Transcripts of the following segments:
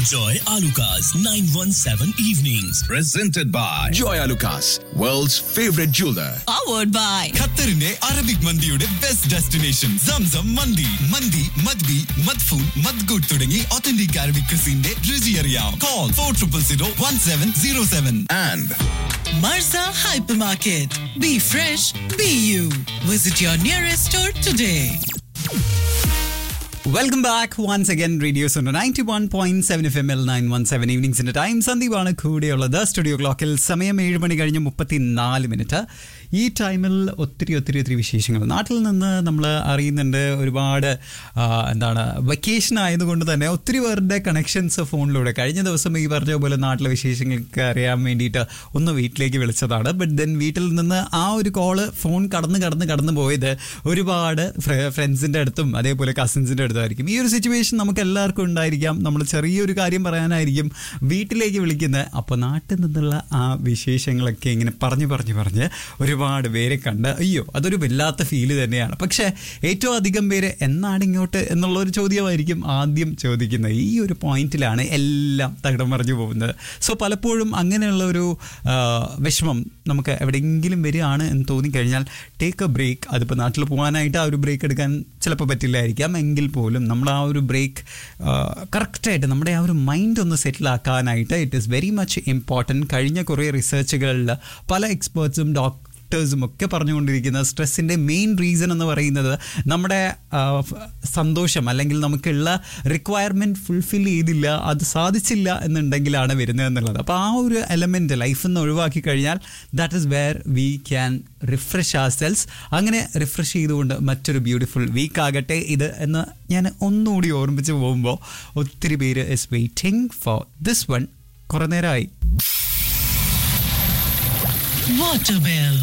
Enjoy Alucard's 917 evenings. presented by Joy Lucas, world's favorite jeweler. powered by ഖത്തറിന്റെ Arabic മന്തിയുടെ best destination സംസം മന്തി മന്തി മദ്ബി മദ്ഫൂൺ മദ്ഗുഡ് തുടങ്ങി ഒത്തന്റിക് അറബിക് ക്രിസിന്റെ രുചി അറിയാം call four triple zero one seven zero seven And Marza Hypermarket. Be fresh, be you. Visit your nearest store today. Welcome back once again radios ഉണ്ട് ninety one point seven FM L nine one seven സെവൻ ഈവനിങ്സിന്റെ time സന്ദീപാണ് കൂടെയുള്ളത് studio ക്ലോക്കിൽ സമയം ഏഴ് മണി കഴിഞ്ഞ് മുപ്പത്തി നാല് മിനിറ്റ് ഈ ടൈമിൽ ഒത്തിരി ഒത്തിരി ഒത്തിരി വിശേഷങ്ങൾ നാട്ടിൽ നിന്ന് നമ്മൾ അറിയുന്നുണ്ട് ഒരുപാട് ആ, എന്താണ് വെക്കേഷൻ ആയതുകൊണ്ട് തന്നെ ഒത്തിരി പേരുടെ കണക്ഷൻസ് ഫോണിലൂടെ കഴിഞ്ഞ ദിവസം ഈ പറഞ്ഞ പോലെ നാട്ടിലെ വിശേഷങ്ങൾക്ക് അറിയാൻ വേണ്ടിയിട്ട് ഒന്ന് വീട്ടിലേക്ക് വിളിച്ചതാണ് ബട്ട് ദെൻ വീട്ടിൽ നിന്ന് ആ ഒരു കോള് ഫോൺ കടന്ന് കടന്ന് കടന്ന് പോയത് ഒരുപാട് ഫ്രണ്ട്സിൻ്റെ അടുത്തും അതേപോലെ കസിൻസിൻ്റെ അടുത്തായിരിക്കും ഈ ഒരു സിറ്റുവേഷൻ നമുക്ക് എല്ലാവർക്കും ഉണ്ടായിരിക്കാം നമ്മൾ ചെറിയൊരു കാര്യം പറയാനായിരിക്കും വീട്ടിലേക്ക് വിളിക്കുന്നത് അപ്പോൾ നാട്ടിൽ നിന്നുള്ള ആ വിശേഷങ്ങളൊക്കെ ഇങ്ങനെ പറഞ്ഞ് പറഞ്ഞ് പറഞ്ഞ് ഒരുപാട് പേരെ കണ്ട് അയ്യോ അതൊരു വല്ലാത്ത ഫീല് തന്നെയാണ് പക്ഷേ ഏറ്റവും അധികം പേര് എന്നാണ് ഇങ്ങോട്ട് എന്നുള്ള ഒരു ചോദ്യമായിരിക്കും ആദ്യം ചോദിക്കുന്നത് ഈ ഒരു പോയിന്റിലാണ് എല്ലാം തകിടം മറിഞ്ഞു പോകുന്നത് സോ പലപ്പോഴും അങ്ങനെയുള്ള ഒരു ആ, വിഷമം നമുക്ക് എവിടെയെങ്കിലും വരികയാണ് എന്ന് തോന്നിക്കഴിഞ്ഞാൽ ടേക്ക് എ ബ്രേക്ക് അതിപ്പോൾ നാട്ടിൽ പോകാനായിട്ട് ആ ഒരു ബ്രേക്ക് എടുക്കാൻ ചിലപ്പോൾ പറ്റില്ലായിരിക്കാം എങ്കിൽ പോലും നമ്മൾ ആ ഒരു ബ്രേക്ക് കറക്റ്റായിട്ട് നമ്മുടെ ആ ഒരു മൈൻഡ് ഒന്ന് സെറ്റിൽ ആക്കാനായിട്ട് it is very much important കഴിഞ്ഞ കുറേ റിസർച്ചുകളിൽ പല എക്സ്പേർട്സും ഡോക്ടർ ഡോക്ടേഴ്സും ഒക്കെ പറഞ്ഞുകൊണ്ടിരിക്കുന്ന സ്ട്രെസ്സിൻ്റെ മെയിൻ റീസൺ എന്ന് പറയുന്നത് നമ്മുടെ ആ, ഫ്- സന്തോഷം അല്ലെങ്കിൽ നമുക്കുള്ള റിക്വയർമെൻറ്റ് ഫുൾഫിൽ ചെയ്തില്ല അത് സാധിച്ചില്ല എന്നുണ്ടെങ്കിലാണ് വരുന്നത് എന്നുള്ളത് അപ്പോൾ ആ ഒരു എലമെൻറ്റ് ലൈഫിൽ നിന്ന് ഒഴിവാക്കി കഴിഞ്ഞാൽ that is where we can refresh our cells അങ്ങനെ റിഫ്രഷ് ചെയ്തുകൊണ്ട് മറ്റൊരു ബ്യൂട്ടിഫുൾ വീക്ക് ആകട്ടെ ഇത് എന്ന് ഞാൻ ഒന്നുകൂടി ഓർമ്മിച്ച് പോകുമ്പോൾ ഒത്തിരി പേര് is waiting for this one കുറേ നേരമായി Waterwell.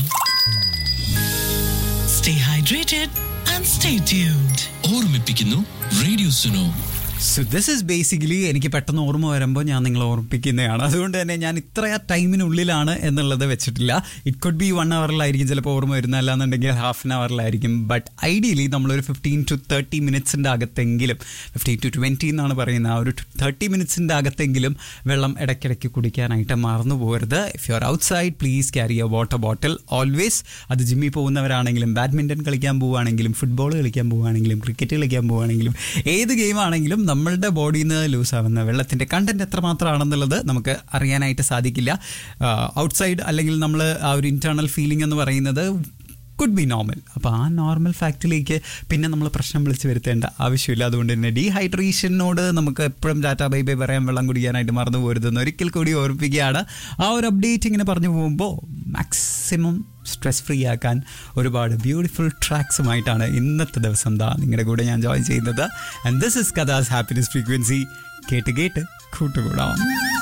Stay hydrated and stay tuned. ഓർമ്മിപ്പിക്കുന്നു radio Suno so this is basically എനിക്ക് പെട്ടെന്ന് ഓർമ്മ വരുമ്പോൾ ഞാൻ നിങ്ങളെ ഓർമ്മിപ്പിക്കുന്നതാണ് അതുകൊണ്ട് തന്നെ ഞാൻ ഇത്ര ടൈമിനുള്ളിലാണ് എന്നുള്ളത് വെച്ചിട്ടില്ല ഇറ്റ് കുഡ് ബി വൺ അവറിലായിരിക്കും ചിലപ്പോൾ ഓർമ്മ വരുന്ന അല്ലാന്നുണ്ടെങ്കിൽ ഹാഫ് ആൻ അവറിലായിരിക്കും ബട്ട് ഐഡിയലി നമ്മളൊരു ഫിഫ്റ്റീൻ ടു തേർട്ടി മിനിറ്റ്സിൻ്റെ അകത്തെങ്കിലും ഫിഫ്റ്റീൻ ടു ട്വൻറ്റി എന്നാണ് പറയുന്നത് ആ ഒരു തേർട്ടി മിനിറ്റ്സിൻ്റെ അകത്തെങ്കിലും വെള്ളം ഇടയ്ക്കിടയ്ക്ക് കുടിക്കാനായിട്ട് മറന്നു പോകരുത് if you are outside please carry a water bottle always അത് ജിമ്മിൽ പോകുന്നവരാണെങ്കിലും ബാഡ്മിൻ്റൺ കളിക്കാൻ പോവുകയാണെങ്കിലും ഫുട്ബോൾ കളിക്കാൻ പോവുകയാണെങ്കിലും ക്രിക്കറ്റ് കളിക്കാൻ പോവുകയാണെങ്കിലും ഏത് ഗെയിം ആണെങ്കിലും നമ്മളുടെ ബോഡിയിൽ നിന്ന് ലൂസ് ആവുന്ന വെള്ളത്തിൻ്റെ കണ്ടന്റ് എത്രമാത്രമാണെന്നുള്ളത് നമുക്ക് അറിയാനായിട്ട് സാധിക്കില്ല ഔട്ട്സൈഡ് അല്ലെങ്കിൽ നമ്മൾ ആ ഒരു ഇൻറ്റേർണൽ ഫീലിംഗ് എന്ന് പറയുന്നത് കുഡ് ബി നോർമൽ അപ്പോൾ ആ നോർമൽ ഫാക്റ്റിലേക്ക് പിന്നെ നമ്മൾ പ്രശ്നം വിളിച്ച് വരുത്തേണ്ട ആവശ്യമില്ല അതുകൊണ്ട് തന്നെ ഡീഹൈഡ്രേഷനോട് നമുക്ക് എപ്പോഴും ഡാറ്റാ ബൈ ബൈ പറയാൻ വെള്ളം കുടിക്കാനായിട്ട് മറന്നു പോരുതെന്ന് ഒരിക്കൽ കൂടി ഓർമ്മിപ്പിക്കുകയാണ് ആ ഒരു അപ്ഡേറ്റ് ഇങ്ങനെ പറഞ്ഞു പോകുമ്പോൾ മാക്സിമം സ്ട്രെസ് ഫ്രീ ആക്കാൻ ഒരുപാട് ബ്യൂട്ടിഫുൾ ട്രാക്സുമായിട്ടാണ് ഇന്നത്തെ ദിവസം ദാ നിങ്ങളുടെ കൂടെ ഞാൻ ജോയിൻ ചെയ്യുന്നത് ആൻഡ് ദിസ് ഇസ് കഥാസ് ഹാപ്പിനെസ് ഫ്രീക്വൻസി കേട്ട് കേട്ട് കൂട്ടുകൂടാം